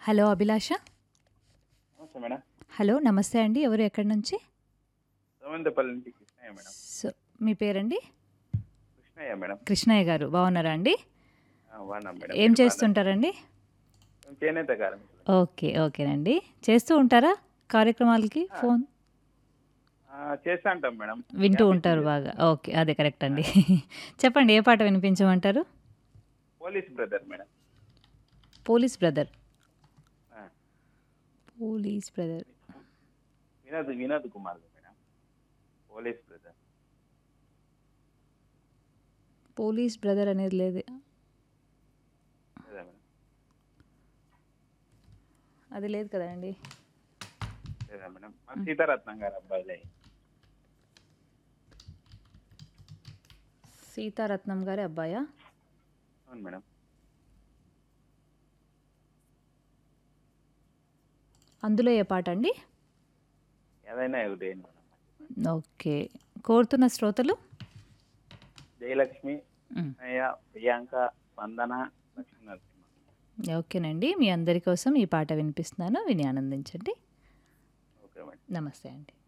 Hello అభిలాష నమస్తే madam hello నమస్తే అండి ఎవరు ఎక్కడి నుంచి సోమందపల్లి నుంచి కృష్ణయ్య మేడం సో మీ పేరండి కృష్ణయ్య మేడం కృష్ణయ్య గారు బాగున్నారా అండి ఆ, బాగున్నాం మేడం ఏం మీరు చేస్తుంటారండి బాగున్నారా? మేము చేనేత కార్మికులు ఓకే ఓకేనండి చేస్తూ ఉంటారా కార్యక్రమాలకి ఫోన్ ఆ, చేస్తా ఉంటాం మేడం వింటూ ఉంటారు బాగా ఓకే అదే కరెక్ట్ అండి చెప్పండి ఏ పాట వినిపించమంటారు police brother madam police brother ఆ, police brother Vinod Vinod Kumar madam police brother police brother అనేది లేదు లేదా మేడం అది లేదు కదండి లేదా మేడం మన సీతారత్నం గారు అబ్బాయిలే సీతారత్నం గారి అబ్బాయా అవును మేడం అందులో ఏ పాట అండి ఏదైనా ఒకటి మేడం ఓకే కోరుతున్న శ్రోతలు జయలక్ష్మి మ్. కృష్ణయ్య ప్రియాంక వందన లక్ష్మీ నరసింహ ఓకేనండి మీ అందరి కోసం ఈ పాట వినిపిస్తున్నాను విని ఆనందించండి ఓకే మేడం నమస్తే అండి